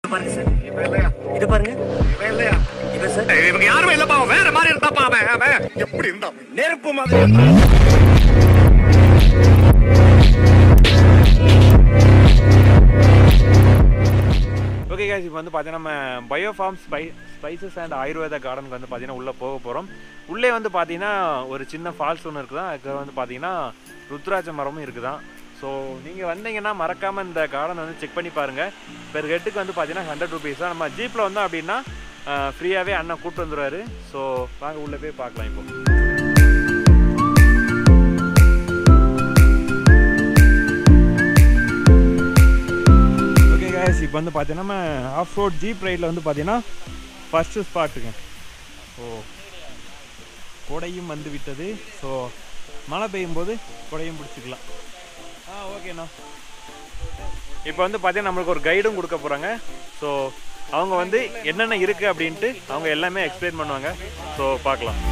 பாருங்க சார் இது பாருங்க இது சார் இவங்க யாருமே இல்லப்பா அவன் வேற மாதிரி இருந்தாப்பா அவன் அவன் எப்படி இருந்தான் நெருப்பு மாதிரி இருந்தா. ஓகே guys இப்போ வந்து பார்த்தீங்கன்னா நம்ம பயோ ஃபார்ம் ஸ்பை ஸ்பைசஸ் அண்ட் ஆயுர்வேதா கார்டனுக்கு வந்து பார்த்தீங்கன்னா உள்ளே போக போகிறோம் உள்ளே வந்து பார்த்தீங்கன்னா ஒரு சின்ன ஃபால்ஸ் ஒன்று இருக்குதான் அதுக்கு வந்து பார்த்தீங்கன்னா ருத்ராட்ச மரமும் இருக்குதான் ஸோ நீங்கள் வந்தீங்கன்னா மறக்காமல் இந்த கார்டன் வந்து செக் பண்ணி பாருங்கள் பெர் ஹெட்டுக்கு வந்து பார்த்தீங்கன்னா ஹண்ட்ரட் ருபீஸ் தான் நம்ம ஜீப்பில் வந்தோம் அப்படின்னா ஃப்ரீயாகவே அண்ணன் கூப்பிட்டு வந்துருவாரு ஸோ வாங்க உள்ளே போய் பார்க்கலாம் இப்போ ஓகே guys இப்போ வந்து பார்த்தீங்கன்னா நம்ம ஆஃப் ரோட் ஜீப் ரைடில் வந்து பார்த்தீங்கன்னா ஃபஸ்ட்டு ஸ்பாட்டுங்க ஓ கொடையும் வந்து விட்டது ஸோ மழை பெய்யும் போது கொடையும் பிடிச்சிக்கலாம் ஆ ஓகேண்ணா இப்போ வந்து பார்த்தீங்கன்னா நம்மளுக்கு ஒரு கைடும் கொடுக்க போகிறாங்க ஸோ அவங்க வந்து என்னென்ன இருக்குது அப்படின்ட்டு அவங்க எல்லாமே எக்ஸ்பிளைன் பண்ணுவாங்க ஸோ பார்க்கலாம்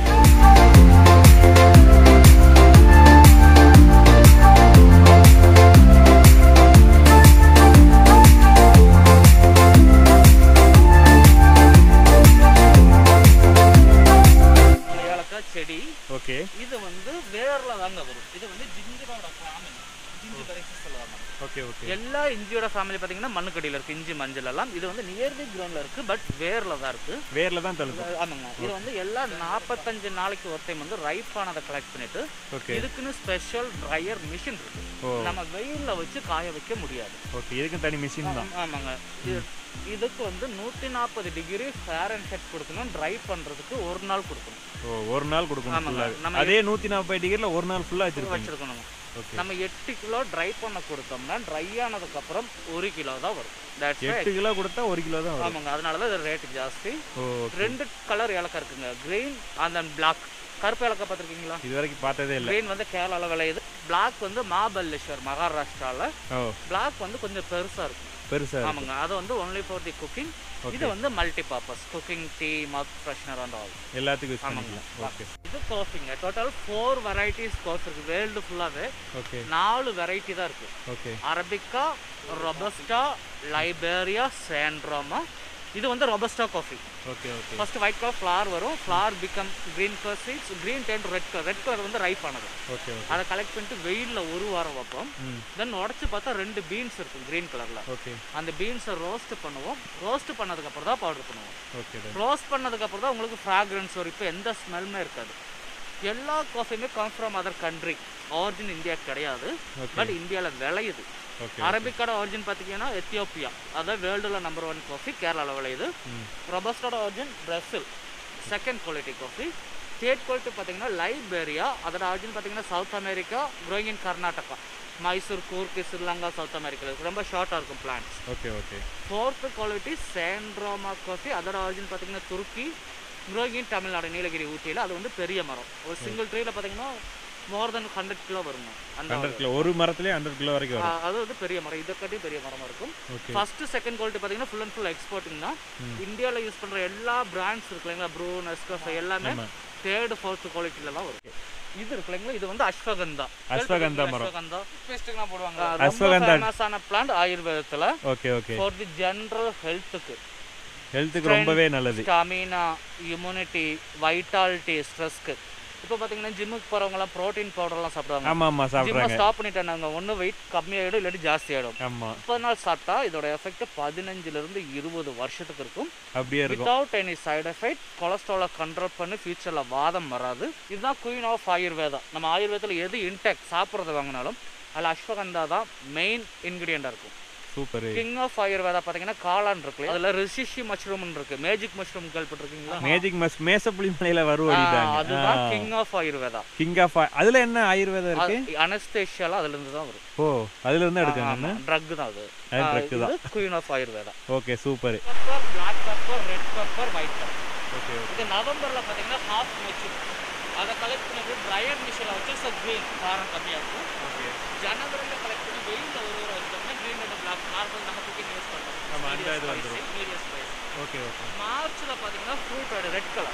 ஏலக்காய் செடி ஓகே இது வந்து வேர்ல தாங்க வரும் இது வந்து ஜிஞ்சரோட ஃபேமிலி ஜிஞ்சு வெரைட்டிஸ் சொல்லுவாங்க ஓகே ஓகே எல்லா இஞ்சியோட ஃபேமிலி பார்த்தீங்கன்னா மண்ணுக்கடியில் இருக்கு இஞ்சி மஞ்சள் எல்லாம் இது வந்து நியர்லி கிரவுண்ட்ல இருக்கு பட் வேர்ல தான் இருக்கு வேரில் தான் தழுது ஆமாங்க இது வந்து எல்லா நாற்பத்தஞ்சு நாளைக்கு ஒரு டைம் வந்து ரைப் ஆனதை கலெக்ட் பண்ணிட்டு ஓகே இதுக்குன்னு ஸ்பெஷல் ட்ரையர் மிஷின் இருக்கு ஓ நம்ம வெயில்ல வச்சு காய வைக்க முடியாது ஓகே இதுக்கும் தனி மிஷின் தான் ஆமாங்க இது இதுக்கு வந்து நூற்றி நாற்பது டிகிரி ஃபேர் அண்ட் ஹெட் கொடுக்கணும் ட்ரை பண்ணுறதுக்கு ஒரு நாள் கொடுக்கணும் ஓ ஒரு நாள் கொடுக்கணும் ஆமாங்க. ஃபுல்லாக நம்ம அதே நூற்றி நாற்பது டிகிரியில் ஒரு நாள் ஃபுல்லாக வச்சுருப்பீங்க வச்சிருக்கணும் ஓகே நம்ம எட்டு கிலோ ட்ரை பண்ண கொடுத்தோம்னா ட்ரை ஆனதுக்கப்புறம் ஒரு கிலோ தான் வரும் தட்ஸ் எட்டு கிலோ கொடுத்தா ஒரு கிலோ தான் வரும் ஆமாங்க அதனால தான் இது ரேட் ஜாஸ்தி ஓ ரெண்டு கலர் ஏலக்காய் இருக்குங்க கிரீன் அண்ட் தென் பிளாக் கருப்பு ஏலக்காய் பார்த்துருக்கீங்களா இது வரைக்கும் பார்த்ததே இல்லை கிரீன் வந்து கேரளாவில் விளையுது பிளாக் வந்து மாபல்லேஸ்வர் மகாராஷ்டிராவில் ஓ பிளாக் வந்து கொஞ்சம் பெருசாக இருக்கும் பெருசா இருக்கு. ஆமாங்க அது வந்து ஒன்லி ஃபார் தி குக்கிங் இது வந்து multi purpose cooking tea mouth freshener and all எல்லாத்துக்கும் யூஸ் ஆமாங்க. பண்ணிக்கலாம் ஓகே இது காஃபிங்க டோட்டல் ஃபோர் வெரைட்டிஸ் காஃபி இருக்கு வேர்ல்டு ஃபுல்லாகவே ஓகே நாலு வெரைட்டி தான் இருக்கு ஓகே அரபிக்கா ரொபஸ்டா லைபேரியா சாண்ட்ரோமா இது வந்து robusta coffee okay okay first white colour flower வரும் flower become green colour seeds green then red colour red colour வந்து ரைப் ஆனது ஓகே ஓகே அதை கலெக்ட் பண்ணிட்டு வெயிலில் ஒரு வாரம் வைப்போம் ம் தென் உடச்சி பார்த்தா ரெண்டு பீன்ஸ் இருக்கும் green கலரில் ஓகே அந்த பீன்ஸை ரோஸ்ட் பண்ணுவோம் ரோஸ்ட் பண்ணதுக்கப்புறம் தான் பவுடர் பண்ணுவோம் ஓகே டன் ரோஸ்ட் பண்ணதுக்கப்புறம் தான் உங்களுக்கு ஃப்ராக்ரன்ஸ் வரும் இப்போ எந்த ஸ்மெல்லுமே இருக்காது எல்லா காஃபியுமே come from other country origin India கிடையாது ஓகே பட் இந்தியாவில் விளையுது ஓகே அரபிக்கோட ஆரிஜின் பார்த்தீங்கன்னா எத்தியோப்பியா அதான் வேர்ல்டில் நம்பர் ஒன் காஃபி கேரளாவில் விளையுது ம் ரொபஸ்டோட origin Brazil second quality coffee third quality பார்த்தீங்கன்னா லைபேரியா அதோட ஆரிஜின் பார்த்தீங்கன்னா South America growing in Karnataka Mysore Coorg Sri Lanka South America ரொம்ப ஷார்ட்டாக இருக்கும் plants okay okay fourth quality சாண்ட்ரோமா காஃபி அதோட ஆரிஜின் பார்த்தீங்கன்னா துருக்கி growing in தமிழ்நாடு நீலகிரி ஊட்டியில் அது வந்து பெரிய மரம் ஒரு சிங்கிள் ட்ரீல பார்த்தீங்கன்னா மோர் தென் ஹண்ட்ரட் கிலோ வருங்க அந்த ஹண்ட்ரட் கிலோ ஒரு மரத்துலேயே ஹண்ட்ரட் கிலோ வரைக்கும் வரும் ஆ, அது வந்து பெரிய மரம் இதை காட்டி பெரிய மரமா இருக்கும் ஓகே ஃபர்ஸ்ட் செகண்ட் குவாலிட்டி பார்த்தீங்கன்னா ஃபுல் அண்ட் ஃபுல் எக்ஸ்போர்ட்டிங் தான் இந்தியாவில் யூஸ் பண்ணுற எல்லா பிராண்ட்ஸ் இருக்கு இல்லைங்களா ப்ரூ நெஸ்கோஃபை எல்லாமே ஆமா. தேர்ட் ஃபோர்த் குவாலிட்டில தான் வரும் இது இருக்கு இல்லைங்களா இது வந்து அஸ்வகந்தா அஸ்வகந்தா மரம். அஸ்வகந்தா பேஸ்ட்டுக்குலாம் போடுவாங்க ரொம்ப அஸ்வகந்தா. ஃபேமஸான பிளான்ட் ஆயுர்வேதத்தில் okay okay for the general ஹெல்த்துக்கு ஹெல்த்துக்கு ரொம்பவே நல்லது ஸ்டாமினா இம்யூனிட்டி வைட்டாலிட்டி ஸ்ட்ரெஸ்க்கு இப்போ பார்த்தீங்கன்னா ஜிம்முக்கு போகிறவங்கலாம் ப்ரோட்டீன் பவுடர்லாம் சாப்பிடுவாங்க ஆமா ஆமா ஜிம்மை சாப்பிட்றாங்க ஸ்டாப் பண்ணிட்டாங்க ஒன்று வெயிட் கம்மியாகிடும் இல்லாட்டி ஜாஸ்தி ஆகிடும் ஆமா முப்பது நாள் சாப்பிட்டா இதோட எஃபெக்ட் பதினஞ்சுலேருந்து இருபது வருஷத்துக்கு இருக்கும் அப்படியே இருக்கும் வித்தவுட் எனி சைடு எஃபெக்ட் கொலஸ்ட்ராலை கண்ட்ரோல் பண்ணி ஃபியூச்சரில் வாதம் வராது இதுதான் குயின் ஆஃப் ஆயுர்வேதா நம்ம ஆயுர்வேதத்தில் எது இன்டெக் சாப்பிட்றது வாங்கினாலும் அதில் அஸ்வகந்தா தான் மெயின் இன்க்ரீடியண்டாக இருக்கும் சூப்பர் கிங் ஆஃப் ஆயுர்வேதா பார்த்தீங்கன்னா காளான் இருக்கு இல்லையா? அதுல ரிசிஷி மஷ்ரூம் இருக்கு மேஜிக் மஷ்ரூம் கேள்விப்பட்டிருக்கீங்களா மேஜிக் மஸ் மேசப்புலி மலையில ஆ, வருவாடிட்டாங்க அதுதான் king of Ayurveda king of அதுல என்ன ஆயுர்வேதம் இருக்கு அனஸ்தேஷியால அதுல இருந்து தான் வரும் ஓ அதுல இருந்து எடுக்காங்க ட்ரக் தான் அது அது drug தான். Queen of Ayurveda okay super pepper black pepper red pepper white pepper okay இது நவம்பர்ல பார்த்தீங்கன்னா ஹாஃப் மச்சு அதை கலெக்ட் பண்ணிட்டு ட்ரையர் மிஷினில் வச்சு ஸோ க்ரீன் காரம் கம்மியாக இருக்கும் ஓகே ஜனவரியில் கலெக்ட் பண்ணி வெயிலில் ஒரு ஒரு வச்சோம்னா க்ரீன் அண்ட் பிளாக் நார்மல் நம்ம குக்கிங் யூஸ் பண்ணுறோம் ஆமா, அந்த இது வந்துரும். மீடியம் ஸ்பைஸ் ஓகே ஓகே மார்ச்சில் பார்த்தீங்கன்னா ஃப்ரூட்டோட ரெட் கலர்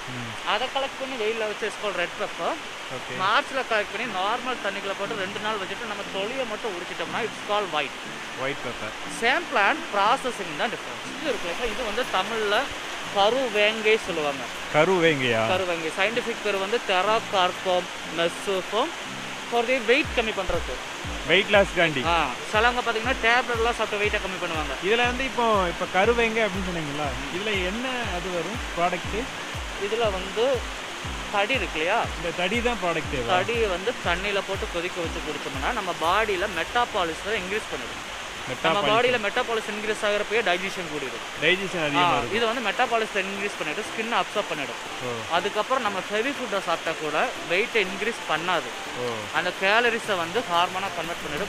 அதை கலெக்ட் பண்ணி வெயிலில் வச்சு ஸ்கூல் ரெட் பெப்பர் ஓகே மார்ச்சில் கலெக்ட் பண்ணி நார்மல் தண்ணிக்குள்ள போட்டு ரெண்டு நாள் வச்சுட்டு நம்ம தொலியை மட்டும் உரிச்சிட்டோம்னா it's call white white pepper same plan processing தான் டிஃப்ரென்ஸ் இது இருக்கு இது வந்து தமிழில் கரு வேங்கை சொல்லுவாங்க கருவேங்கயா கருவேங்கை சயின்டிஃபிக் பேர் வந்து தெராகார்போம் மெஸ்ஸோஃபோம் ஃபார் தி வெயிட் கம்மி பண்ணுறது வெயிட் லாஸ் காண்டி ஆ சிலவங்க பார்த்தீங்கன்னா டேப்லெட்லாம் சாப்பிட்டு வெயிட்டை கம்மி பண்ணுவாங்க இதில் வந்து இப்போ இப்போ கருவேங்க அப்படின்னு சொன்னீங்களா இதில் என்ன அது வரும் ப்ராடக்ட்டு இதில் வந்து தடி இருக்கு இல்லையா இந்த தடி தான் ப்ராடக்ட் தேவை தடியை வந்து தண்ணியில் போட்டு கொதிக்க வச்சு குடிச்சோம்னா நம்ம பாடியில் மெட்டாபாலிஸை இன்க்ரீஸ் பண்ணிடும் நம்ம பாடியில் மெட்டாபாலிஸ் இன்க்ரீஸ் ஆகிறப்பயே டைஜஷன் கூடிடும் டைஜஷன் ஆ, அதிகமாக இருக்கும் இது வந்து மெட்டாபாலிஸை இன்க்ரீஸ் பண்ணிட்டு ஸ்கின் அப்சர்வ் பண்ணிடும் ஓ அதுக்கப்புறம் நம்ம ஹெவி ஃபுட்டை சாப்பிட்டா கூட வெயிட்டை இன்க்ரீஸ் பண்ணாது ஓ அந்த கேலரிஸை வந்து ஹார்மோனாக கன்வெர்ட் பண்ணிடும்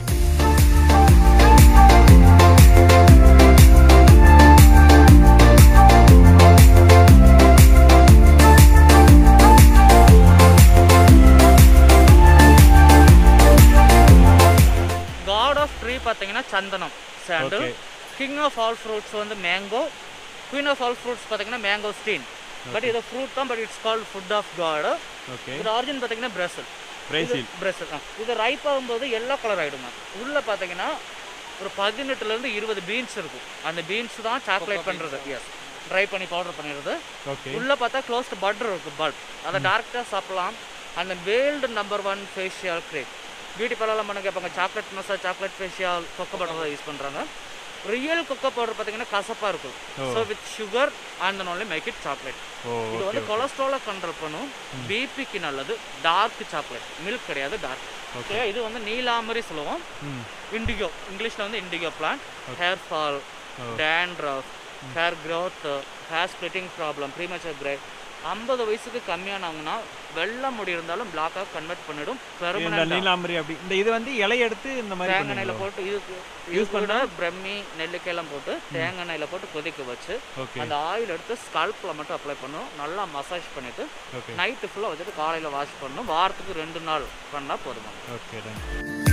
காட் ஆஃப் ட்ரீ பார்த்தீங்கன்னா சந்தனம் sandal Okay. King of all fruits வந்து mango queen of all fruits பார்த்தீங்கன்னா மேங்கோ ஸ்டீன் பட் இது ஃப்ரூட் தான் but it's called food of god okay இது ஆரிஜின் பார்த்தீங்கன்னா பிரசல் பிரேசில் பிரசல் இது ரைப் ஆகும்போது எல்லோ கலர் ஆகிடுங்க உள்ளே பார்த்தீங்கன்னா ஒரு பதினெட்டுலேருந்து இருபது பீன்ஸ் இருக்கும் அந்த பீன்ஸ் தான் சாக்லேட் பண்ணுறது எஸ் ட்ரை பண்ணி பவுடர் பண்ணிடுறது ஓகே உள்ளே பார்த்தா க்ளோஸ்ட் பட்டர் இருக்கும் பல்ப் அதை டேரெக்டாக சாப்பிடலாம் அந்த world number one facial great beauty பார்லர்லாம் பண்ண கேட்பாங்க chocolate masala chocolate facial cocoa butter தான் யூஸ் பண்ணுறாங்க ரியல் கொக்கோ பவுடர் பார்த்தீங்கன்னா கசப்பாக இருக்கும் so with sugar and only make it chocolate ஓ இது வந்து கொலஸ்ட்ராலை கண்ட்ரோல் பண்ணும் பிபிக்கு நல்லது டார்க் சாக்லேட் மில்க் கிடையாது டார்க் ஓகே இது வந்து நீலாமரி சொல்லுவோம் ம் இண்டிகோ இங்கிலீஷில் வந்து indigo plant hair fall dandruff hair growth hair splitting problem premature great ஐம்பது வயசுக்கு கம்மியானவங்கன்னா வெள்ளை முடி இருந்தாலும் பிளாக்காக கன்வெர்ட் பண்ணிடும் இந்த பெர்மனண்ட் நீலாம்பரி அப்படி இந்த இது வந்து இலைய எடுத்து இந்த மாதிரி தேங்காய் எண்ணெயில் பண்ணுவீங்களா? போட்டு இதுக்கு யூஸ் பண்ண பிரம்மி நெல்லிக்காயெல்லாம் போட்டு தேங்காய் எண்ணெயில் போட்டு கொதிக்க வச்சு ஓகே அந்த ஆயில் எடுத்து ஸ்கல்ப்பில் மட்டும் அப்ளை பண்ணும் நல்லா மசாஜ் பண்ணிட்டு ஓகே நைட்டு ஃபுல்லாக வச்சுட்டு காலையில் வாஷ் பண்ணணும் வாரத்துக்கு ரெண்டு நாள் பண்ணால் போதுமா ஓகே டன்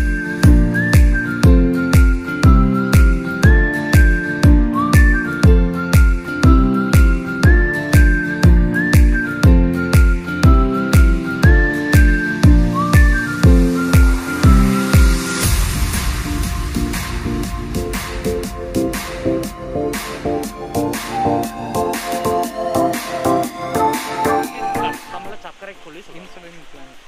நம்மள சர்க்கரை கொல்லி இன்சுலின்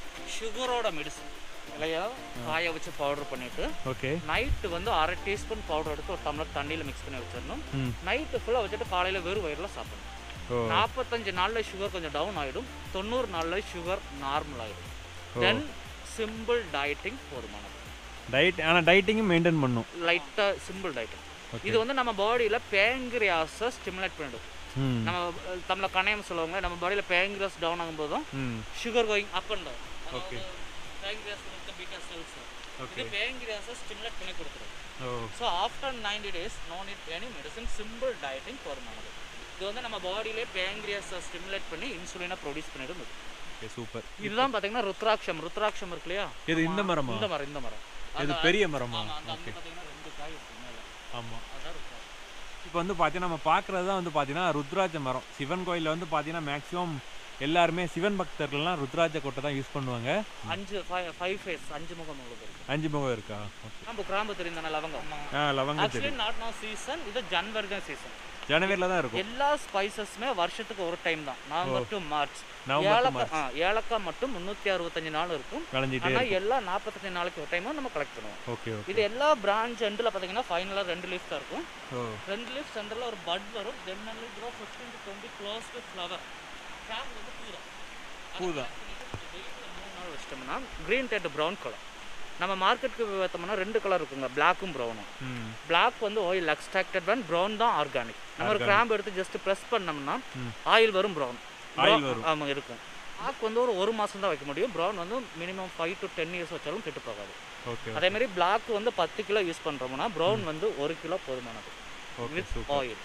சுகரோட மெடிசன் இல்லையா காய வச்சு பவுடர் பண்ணிட்டு ஓகே நைட்டு வந்து அரை டீஸ்பூன் பவுடர் எடுத்து ஒரு டம்ளர் தண்ணியில் மிக்ஸ் பண்ணி வச்சிடணும் ம் நைட்டு ஃபுல்லாக வச்சுட்டு காலையில் வெறும் வயிறில் சாப்பிடணும் ஓ நாற்பத்தஞ்சு நாளில் சுகர் கொஞ்சம் டவுன் ஆகிடும் தொண்ணூறு நாளில் சுகர் நார்மல் ஆகிடும் தென் சிம்பிள் டயட்டிங் போதுமானது டயட் ஆனால் டயட்டிங்கும் மெயின்டைன் பண்ணும் லைட்டாக சிம்பிள் டயட்டிங் Okay. இது வந்து நம்ம பாடியில் பேங்கிரியாஸை ஸ்டிமுலேட் பண்ணிடும் ம் நம்ம தமிழில் கணையம் சொல்லுவாங்க நம்ம பாடியில் பேங்கிரியாஸ் டவுன் ஆகும்போதும் ம் sugar going up and down Okay. Pancreas இருக்க பீட்டா செல்ஸ் Okay. இது பேங்கிரியாஸை ஸ்டிமுலேட் பண்ணி கொடுத்துரும் ஓ so after ninety days no need any medicine simple dieting போதுமானது இது வந்து நம்ம பாடியிலே பேங்கிரியாஸை ஸ்டிமுலேட் பண்ணி இன்சுலினை ப்ரொடியூஸ் பண்ணிடும் இது. ஓகே சூப்பர் இதுதான் பார்த்தீங்கன்னா ருத்ராட்சம் ருத்ராட்சம் இருக்கு இல்லையா இது இந்த மரமா இந்த மரம் இந்த மரம் இது பெரிய மரமா ஆமா அந்த ஓகே பார்த்தீங்கன்னா ரெண்டு காய் இருக்கு மேலே ஆமாம் அதான் ருத்ராட்சம் இப்போ வந்து பார்த்தீங்கன்னா நம்ம பார்க்குறது தான் வந்து பார்த்தீங்கன்னா ருத்ராஜ மரம் சிவன் கோயிலில் வந்து பார்த்தீங்கன்னா மேக்ஸிமம் எல்லாருமே சிவன் பக்தர்கள்லாம் ருத்ராஜ கொட்டை தான் யூஸ் பண்ணுவாங்க அஞ்சு ஃபைவ் ஃபேஸ் அஞ்சு முகம் உங்களுக்கு இருக்கு அஞ்சு முகம் இருக்கா ஓகே நம்ம கிராம்பு தெரியும் தானே லவங்கம் ஆ லவங்க ஆக்சுவலி தெரியும் நாட் நோ சீசன் இது ஜனவரி தான் சீசன் ஜனவரியில் தான் இருக்கும் எல்லா ஸ்பைசஸுமே வருஷத்துக்கு ஒரு டைம் தான் November to March November to ஏலக்காய் ஆ ஏலக்காய் மட்டும் முந்நூற்றி அறுபத்தஞ்சு நாள் இருக்கும் விளைஞ்சிட்டே ஆனால் எல்லா நாற்பத்தஞ்சு நாளைக்கு ஒரு டைமும் நம்ம கலெக்ட் பண்ணுவோம் ஓகே ஓகே இது எல்லா பிரான்ச் எண்டில் பார்த்தீங்கன்னா ஃபைனலாக ரெண்டு லீஃப் தான் இருக்கும் ஓ ரெண்டு லீஃப் சென்டரில் ஒரு பட் வரும் then only grow fifteen to twenty close to flower cap வந்து பூரா பூதான் மூணு நாள் வச்சிட்டோம்னா க்ரீன் டேட் ப்ரௌன் கலர் நம்ம மார்க்கெட்டுக்கு பார்த்தோம்னா ரெண்டு கலர் இருக்குங்க பிளாக்கும் ப்ரௌனும் ம் பிளாக் வந்து ஆயில் எக்ஸ்ட்ராக்டட் ஒன் ப்ரௌன் தான் ஆர்கானிக் நம்ம ஒரு கிராம்பு எடுத்து ஜஸ்ட் ப்ரெஸ் பண்ணோம்னா ம். ஆயில் வரும் ப்ரௌன் Oil வரும். ஆமாம் இருக்கும் பிளாக் வந்து ஒரு ஒரு மாதம் தான் வைக்க முடியும் ப்ரௌன் வந்து minimum five to ten years வச்சாலும் கெட்டு போகாது ஓகே அதே மாதிரி பிளாக் வந்து பத்து கிலோ யூஸ் பண்ணுறோம்னா ப்ரௌன் வந்து ஒரு கிலோ போதுமானது ஓகே வித் சூப்பர் ஆயில்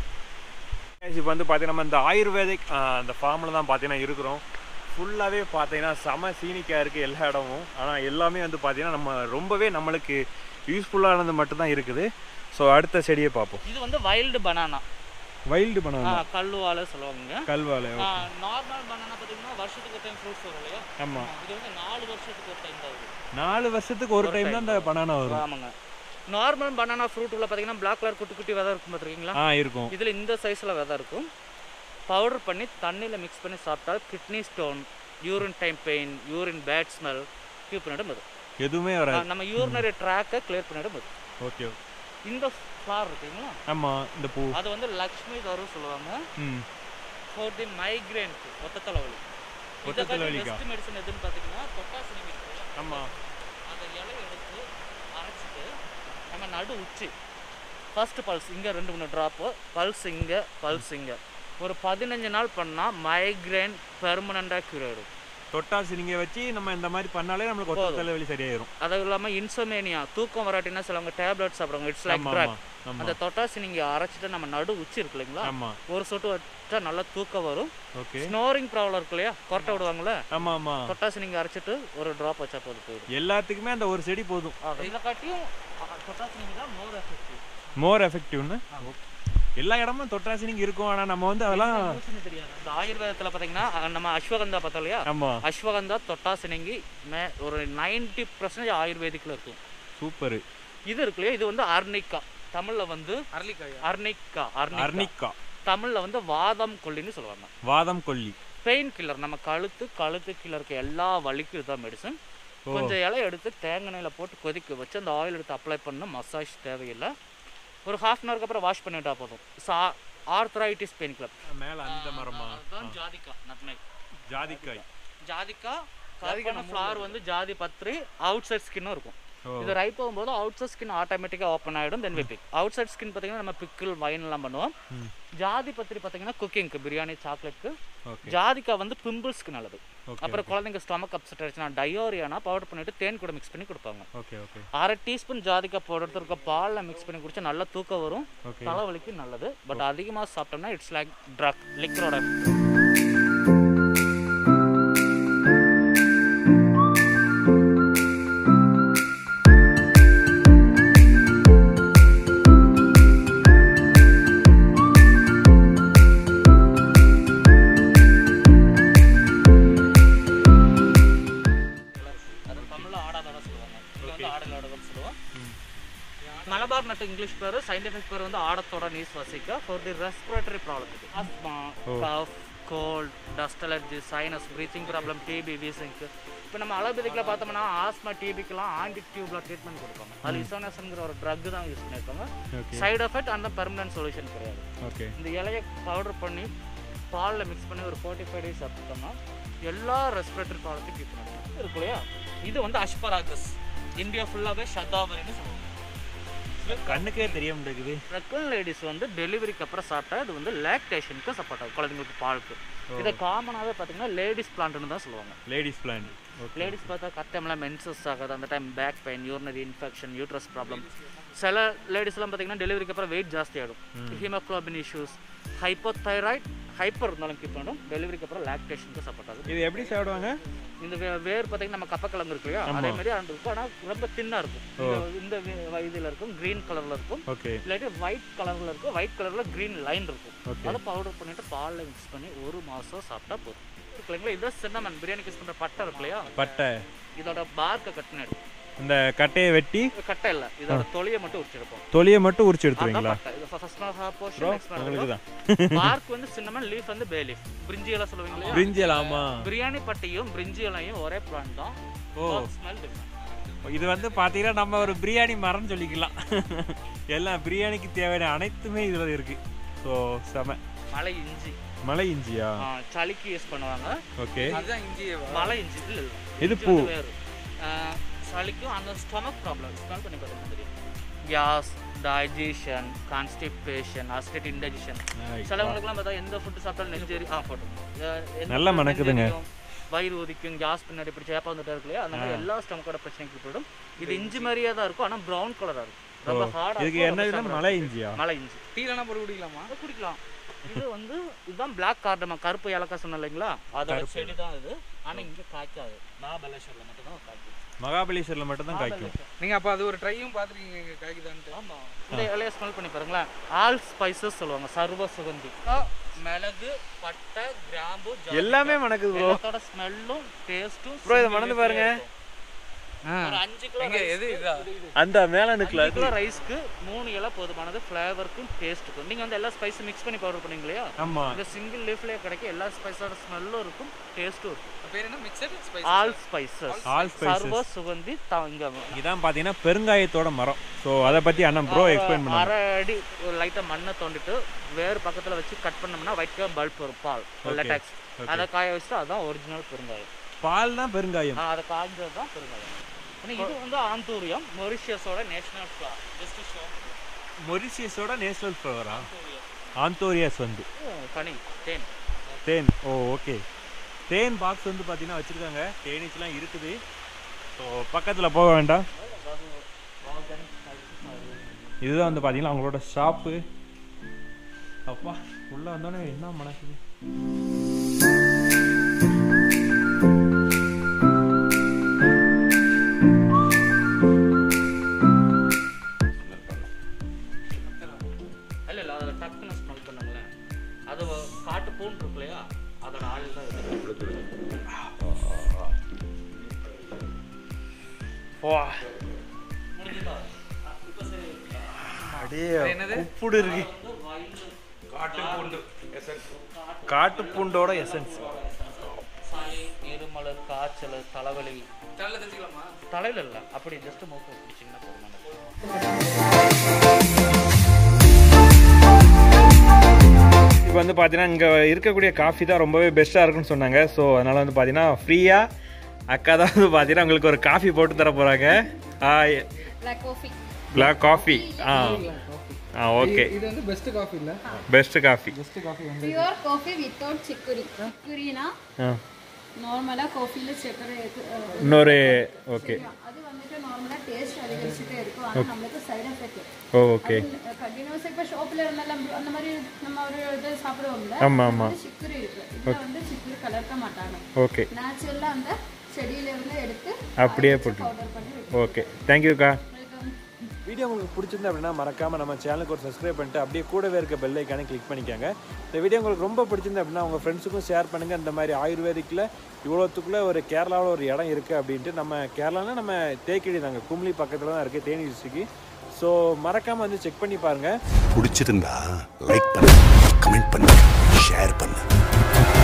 இப்போ வந்து பார்த்தீங்கன்னா நம்ம இந்த ஆயுர்வேதிக் ஆ, அந்த ஃபார்மில் தான் பார்த்தீங்கன்னா இருக்கிறோம் ஃபுல்லாகவே பார்த்தீங்கன்னா செம சீனிக்காக இருக்குது எல்லா இடமும் ஆனால் எல்லாமே வந்து பார்த்தீங்கன்னா நம்ம ரொம்பவே நம்மளுக்கு யூஸ்ஃபுல்லானது மட்டும்தான் இருக்குது ஸோ அடுத்த செடியை பார்ப்போம் இது வந்து வைல்டு பனானா வைல்டு பனானா கல்லுவாலை சொல்லுவாங்க கல்வாழை நார்மல் பனானா பார்த்தீங்கன்னா வருஷத்துக்கு ஒரு டைம் ஃப்ரூட்ஸ் வரும் இல்லையா ஆமாம் இது வந்து நாலு வருஷத்துக்கு ஒரு டைம் தான் வரும் நாலு வருஷத்துக்கு ஒரு டைம் தான் இந்த பனானா வரும் ஆமாங்க நார்மல் பனானா ஃப்ரூட் உள்ள பார்த்தீங்கன்னா பிளாக் கலர் குட்டி குட்டி விதை இருக்கும் பார்த்துருக்கீங்களா ஆ இருக்கும் இதில் இந்த சைஸில் விதை இருக்கும் பவுடர் பண்ணி தண்ணியில் மிக்ஸ் பண்ணி சாப்பிட்டா kidney stone urine time pain urine bad smell cure பண்ணிடும் அது எதுவுமே வராது நம்ம யூரினரி ட்ராக்கை கிளியர் பண்ணிடும் அது ஓகே இந்த ஃப்ளார் இருக்குங்களா ஆமாம் இந்த பூ அது வந்து லக்ஷ்மி தரும் சொல்லுவாங்க ம் ஃபார் தி மைக்ரேனுக்கு ஒத்த தலைவலி ஒத்த தலைவலிக்கா? பெஸ்ட் மெடிசன் எதுன்னு பார்த்தீங்கன்னா தொட்டாசினி இருக்கு ஆமாம் அந்த இலையை எடுத்து அரைச்சிட்டு நம்ம நடு உச்சி ஃபர்ஸ்ட் பல்ஸ் இங்கே ரெண்டு மூணு ட்ராப்பு பல்ஸ் இங்கே பல்ஸ் இங்கே ஒரு பதினஞ்சு நாள் பண்ணால் மைக்ரைன் பெர்மனண்டாக க்யூர் ஆகிடும் தொட்டாசி நீங்கள் வச்சு நம்ம இந்த மாதிரி பண்ணாலே நம்மளுக்கு ஒத்த போதும். தலைவலி சரியாயிரும் அது இல்லாமல் இன்சோமேனியா தூக்கம் வராட்டினா சிலவங்க டேப்லெட் சாப்பிடுவாங்க இட்ஸ் லைக் ஆமாம் ட்ராக் ஆமாம் அந்த தொட்டாசி நீங்கள் அரைச்சிட்டு நம்ம நடு உச்சி இருக்கு இல்லைங்களா ஆமாம் ஒரு சொட்டு வச்சா நல்லா தூக்கம் வரும் ஓகே ஸ்னோரிங் ப்ராப்ளம் இருக்கு இல்லையா கொரட்டை விடுவாங்கல்ல ஆமாம் ஆமாம் தொட்டாசி நீங்கள் அரைச்சிட்டு ஒரு ட்ராப் வச்சா போதும் போயிடும் எல்லாத்துக்குமே அந்த ஒரு செடி போதும் இதில் காட்டியும் தொட்டாசி நீங்கள் தான் மோர் எஃபெக்டிவ் மோர் எஃபெக்டிவ்னு எல்லா இடமும் தொட்டாசினிங்க இருக்கும் ஆனால் நம்ம வந்து அதெல்லாம் தெரியாது இந்த ஆயுர்வேதத்தில் பார்த்தீங்கன்னா அஹ், நம்ம அஸ்வகந்தா பார்த்தோம் இல்லையா ஆமாம் அஸ்வகந்தா தொட்டாசினங்கி மே ஒரு நைன்டி பர்சன்டேஜ் ஆயுர்வேதிக்கில் இருக்கும் சூப்பரு இது இருக்கு இல்லையா இது வந்து அர்னிக்கா தமிழில் வந்து அரளிக்காய் அர்னிக்கா அர்னிக்கா அர்னிக்கா தமிழில் வந்து வாதம் கொல்லின்னு சொல்லுவாங்க வாதம் கொல்லி பெயின் கில்லர் நம்ம கழுத்து கழுத்து கீழே இருக்க எல்லா வலிக்கும் இதுதான் மெடிசன் கொஞ்சம் இலை எடுத்து தேங்காய் எண்ணெயில் போட்டு கொதிக்க வச்சு அந்த ஆயில் எடுத்து அப்ளை பண்ண மசாஜ் தேவையில்லை ஒரு ஹாஃப் அன் ஹவருக்கு அப்புறம் வாஷ் பண்ணிட்டா போதும் சா ஆர்த்ரைட்டிஸ் பெயின் கிளப் மேலே அந்த மரமா அதுதான் ஜாதிக்கா நட்மேக் ஜாதிக்காய் ஜாதிக்கா கார்பன ஃப்ளவர் வந்து ஜாதி பத்திரி அவுட் சைட் ஸ்கின்னும் இருக்கும் ஓ இது ரைப் ஆகும்போது அவுட் சைட் ஸ்கின் ஆட்டோமேட்டிக்காக ஓப்பன் ஆகிடும் then we pick outside skin பார்த்தீங்கன்னா நம்ம பிக்கிள் வைன்லாம் பண்ணுவோம் ம். ஜாதி பத்திரி பார்த்தீங்கன்னா குக்கிங்க்கு பிரியாணி சாக்லேட்க்கு ஓகே ஜாதிக்கா வந்து பிம்பிள்ஸ்க்கு நல்லது ஓகே அப்புறம் குழந்தைங்க ஸ்டொமக் அப்செட் ஆயிடுச்சுன்னா டயோரியானா பவுடர் பண்ணிட்டு தேன் கூட மிக்ஸ் பண்ணி கொடுப்பாங்க ஓகே ஓகே அரை டீஸ்பூன் ஜாதிக்கா பவுடர் இருக்க பாலில் மிக்ஸ் பண்ணி குடிச்சா நல்லா தூக்கம் வரும் ஓகே தலைவலிக்கு நல்லது பட் அதிகமாக சாப்பிட்டோம்னா இட்ஸ் லைக் ட்ரக் லிக்ரோட அது தமிழ்ல ஆடாதோட சொல்லுவாங்க இங்க வந்து ஆடலோடன்னு சொல்லுவோம் மலபார் நட்டு இங்கிலீஷ் பேர் சயின்டிஃபிக் பேர் வந்து ஆடத்தோட நீஸ் வசிக்க ஃபார் தி ரெஸ்பிரேட்டரி ப்ராப்ளத்துக்கு asthma cough cold dust allergy sinus breathing problem TB வீசிங்க்கு இப்போ நம்ம அலோபதிக்கில் பார்த்தோம்னா ஆஸ்மா டிபிக்கெலாம் ஆன்டி டியூப்ல ட்ரீட்மெண்ட் கொடுப்பாங்க அது இசோனஸ்ங்கிற ஒரு ட்ரக் தான் யூஸ் பண்ணியிருப்பாங்க ஓகே சைடு எஃபெக்ட் அந்த பெர்மனன்ட் சொல்யூஷன் கிடையாது ஓகே இந்த இலையை பவுடர் பண்ணி பாலில் மிக்ஸ் பண்ணி ஒரு ஃபோர்ட்டி ஃபைவ் டேஸ் சாப்பிட்டோம்னா எல்லா ரெஸ்பிரேட்டரி ப்ராப்ளத்தையும் கீப் பண்ணலாம் இருக்கு இல்லையா இது வந்து அஷ்பராகஸ் இந்தியா ஃபுல்லாகவே ஷதாவரின்னு சொல்லுவாங்க கண்ணுக்கே தெரிய மாட்டேங்குது ப்ரெக்னன்ட் லேடிஸ் வந்து டெலிவரிக்கு அப்புறம் சாப்பிட்டா இது வந்து லேக்டேஷனுக்கு சப்போர்ட் ஆகும் குழந்தைங்களுக்கு பாலுக்கு இதை காமனாகவே பார்த்தீங்கன்னா லேடிஸ் பிளான்ட்னு தான் சொல்லுவாங்க லேடிஸ் பிளான் ஓகே லேடிஸ் பார்த்தா கரெக்ட் டைமில் மென்சஸ் ஆகாது அந்த time back pain urinary infection uterus problem சில லேடிஸ்லாம் பார்த்தீங்கன்னா டெலிவரிக்கு அப்புறம் வெயிட் ஜாஸ்தி ஆகிடும் ஹீமோக்ளோபின் இஷ்யூஸ் ஹைப்போதைராய்ட் ஹைப்பர் இருந்தாலும் கீப் பண்ணும் டெலிவரிக்கு அப்புறம் லாக்டேஷனுக்கு சப்போர்ட் ஆகும் இது எப்படி சாப்பிடுவாங்க இந்த வே- வேர் பார்த்தீங்கன்னா நம்ம கப்பக்கிழங்கு இருக்கு இல்லையா அதே மாதிரி அந்த இருக்கும் ஆனால் ரொம்ப தின்னாக இருக்கும் இந்த- இந்த வே- இதில் இருக்கும் க்ரீன் கலரில் இருக்கும் ஓகே இல்லாட்டி ஒயிட் கலரில் இருக்கும் ஒயிட் கலரில் க்ரீன் லைன் இருக்கும் Okay. அதை பவுடர் பண்ணிட்டு பாலில் மிக்ஸ் பண்ணி ஒரு மாதம் சாப்பிட்டா போதும் இல்லைங்களா இதான் சின்னமன் பிரியாணிக்கு யூஸ் பண்ணுற பட்டை இருக்கு இல்லையா பட்டை இதோட பார்க்கை கட்டினு இந்த கட்டையை வெட்டி கட்டை இல்லை இதோட தொலியை மட்டும் உரிச்சிருப்போம் தொலியை மட்டும் உரிச்சு அதான் எடுத்துருவீங்களா பட்டை இது ஃபர்ஸ்ட் போர்ஷன் ப்ரோ நெக்ஸ்ட் உங்களுக்கு தான் பார்க் வந்து சின்னமன் லீஃப் வந்து பே லீஃப் பிரிஞ்சி எல்லாம் சொல்லுவீங்க இல்லையா பிரிஞ்சல் ஆமா பிரியாணி பட்டையும் பிரிஞ்சி இலையும் ஒரே பிளான் தான் ஓ ஸ்மெல் டிஃப்ரெண்ட் இது வந்து பார்த்தீங்கன்னா நம்ம ஒரு பிரியாணி மரம்னு சொல்லிக்கலாம் எல்லாம் பிரியாணிக்கு தேவையான அனைத்துமே இதில் இருக்கு ஸோ செம மலை இஞ்சி மலை இஞ்சியா ஆ, சளிக்கு யூஸ் பண்ணுவாங்க ஓகே மலை இஞ்சி இல்ல இல்ல இது இஞ்சி பூ. வந்து வேறு ஆ, சளிக்கும் அந்த ஸ்டொமக் ப்ராப்ளம் ஸ்மெல் பண்ணி பார்த்தீங்கன்னா தெரியும் கேஸ் டைஜஷன் கான்ஸ்டிபேஷன் அஸ்டேட் இன்டைஜஷன் சிலவங்களுக்குலாம் பார்த்தா எந்த ஃபுட்டு சாப்பிட்டாலும் நெஞ்சேரி ஆ போட்டோம் எந்த நல்லா food மணக்குதுங்க. நெஞ்செரியும், வயிறு ஒதிக்கும் கேஸ் பின்னாடி இப்படி சேப்பா வந்துட்டே இருக்கு இல்லையா அந்த மாதிரி எல்லா ஸ்டொமக்கோட பிரச்சனைக்கு போயிடும் இது இஞ்சி மாதிரியே தான் இருக்கும் ஆனால் ப்ரௌன் கலராக இருக்கும் ரொம்ப ஹார்டாக இதுக்கு என்ன இதுனா மலை இஞ்சியா மலை இஞ்சி டீலனா போட்டு குடிக்கலாமா அதை குடிக்கலாம் இது வந்து இதுதான் பிளாக் கார்டமா கருப்பு ஏலக்காய் சொன்னேன் இல்லைங்களா அதோட செடி தான் இது ஆனால் இங்கே காய்க்காது மகாபலேஸ்வரில் மட்டும் தான் காய்க்கும் மகாபலேஸ்வரில் மட்டும்தான் காய்க்கும் நீங்க அப்ப அது ஒரு ட்ரையும் பார்த்துருக்கீங்க இங்க காய்க்குதான்ட்டு ஆமா இந்த இலைய ஸ்மெல் பண்ணி பாருங்களேன் ஆல் ஸ்பைசஸ் சொல்லுவாங்க சர்வ சுகந்தி ஆ, மிளகு பட்டை கிராம்பு ஜாதிக்காய். எல்லாமே மணக்குது ப்ரோ எல்லாத்தோட ஸ்மெல்லும் டேஸ்ட்டும் ப்ரோ இதை மணந்து பாருங்க ஒரு அஞ்சு கிலோ எங்க எது இதா அந்த மேலே நிற்கல அஞ்சு கிலோ ரைஸ்க்கு மூணு இலை போதுமானது ஃப்ளேவருக்கும் டேஸ்ட்டுக்கும் நீங்கள் வந்து எல்லா ஸ்பைஸ் மிக்ஸ் பண்ணி பவுடர் பண்ணீங்க இல்லையா ஆமாம் இந்த சிங்கிள் லீஃப்லேயே கிடைக்கும் எல்லா ஸ்பைஸோட ஸ்மெல்லும் இருக்கும் டேஸ்ட்டும் இருக்கும் பேர் என்ன mixed spice all spices all spices சர்வ சுகந்தி த- இங்க இதான் பார்த்தீங்கன்னா பெருங்காயத்தோட மரம் ஸோ அதை பற்றி அண்ணன் ப்ரோ எக்ஸ்பிளைன் பண்ணுவாங்க அரை அடி லைட்டாக மண்ணை தோண்டிட்டு வேறு பக்கத்தில் வச்சு கட் பண்ணோம்னா ஒயிட் கலர் பல்ப் வரும் பால் லெட்டாக்ஸ் அதை காய வச்சுட்டு அதுதான் ஒரிஜினல் பெருங்காயம் பால் தான் பெருங்காயம் ஆ, அதை காய்ஞ்சது தான் பெருங்காயம் ஏன்னா இது வந்து ஆந்தூரியம் மொரிஷியஸோட நேஷனல் ஃப்ளவர் ஜஸ்ட் ஷோ மொரிஷியஸோட நேஷனல் ஃப்ளவரா ஆந்தோரியாஸ் வந்து பனி தேன் தேன் ஓ ஓகே தேன் பாக்ஸ் வந்து பார்த்தீங்கன்னா வச்சுருக்காங்க தேனீஸ்லாம் இருக்குது ஸோ பக்கத்தில் போக வேண்டாம் இதுதான் வந்து பார்த்தீங்கன்னா அவங்களோட ஷாப்பு அப்பா உள்ளே வந்தோடனே என்ன மணக்குது இல்ல இல்ல அதில் டக்குன்னு ஸ்மெல் பண்ணுங்களேன் அது காட்டு பூண்டு இருக்கு இல்லையா அதோட ஆள் தான் இது வா முடிஞ்சுதா இப்போ சரி அப்படியே என்னது? உப்புடு இருக்கு காட்டு பூண்டு எசன்ஸ் காட்டு பூண்டோட எசன்ஸ் சளி இருமல் காய்ச்சல் தலைவலி தலை தெரிஞ்சுக்கலாமா தலையில இல்லை அப்படி ஜஸ்ட் மூக்கு பிடிச்சிங்கன்னா போதும் இப்போ வந்து பார்த்தீங்கன்னா இங்கே இருக்கக்கூடிய காஃபி தான் ரொம்பவே பெஸ்ட்டாக இருக்குன்னு சொன்னாங்க ஸோ அதனால் வந்து பார்த்தீங்கன்னா ஃப்ரீயாக அக்கா தான் வந்து பார்த்தீங்கன்னா உங்களுக்கு ஒரு காஃபி போட்டு தர போகிறாங்க black coffee. பிளாக் காஃபி ஆ ஆ ஓகே இது வந்து பெஸ்ட் காஃபி இல்ல பெஸ்ட் காஃபி பெஸ்ட் காஃபி வந்து Pure coffee without chicory. Chicoryனா ஆ நார்மலாக காஃபியில் சர்க்கரை இருக்கு- அஹ், இன்னொரு ஓகே அது வந்துட்டு நார்மலாக டேஸ்ட் அதிகரிச்சுட்டே இருக்கும் ஆனால் நம்மளுக்கு சைடு எஃபெக்ட் ஓ ஓகே கண்டினியூஸாக இப்போ ஷாப்பில் இருந்தாலும் அந்த மாதிரி நம்ம ஒரு இது சாப்பிடுவோம்ல ஆமாம் ஆமாம் சிக்குரு இருக்கு இதில் வந்து சிக்குரு கலர்க்க மாட்டாங்க ஓகே நேச்சுரலாக அந்த செடியில இருந்து எடுத்து அப்படியே போட்டு பவுடர் பண்ணி வைக்கும் ஓகே தேங்க்யூக்கா வெல்கம் வீடியோ உங்களுக்கு பிடிச்சிருந்தா அப்படின்னா மறக்காமல் நம்ம சேனலுக்கு ஒரு சப்ஸ்கிரைப் பண்ணிட்டு அப்படியே கூடவே இருக்க பெல் ஐக்கானே கிளிக் பண்ணிக்கோங்க இந்த வீடியோ உங்களுக்கு ரொம்ப பிடிச்சிருந்தா அப்படின்னா உங்கள் ஃப்ரெண்ட்ஸுக்கும் ஷேர் பண்ணுங்கள் இந்த மாதிரி ஆயுர்வேதிக்கில் இவ்வளோத்துக்குள்ளே ஒரு கேரளாவில் ஒரு இடம் இருக்குது அப்படின்ட்டு நம்ம கேரளாவில் நம்ம தேக்கிடி தாங்க கும்ளி பக்கத்தில் தான் இருக்குது தேனி டிஸ்ட்ரிக்கு ஸோ மறக்காமல் வந்து செக் பண்ணி பாருங்கள் பிடிச்சிருந்தா லைக் பண்ணு கமெண்ட் பண்ணு ஷேர் பண்ணு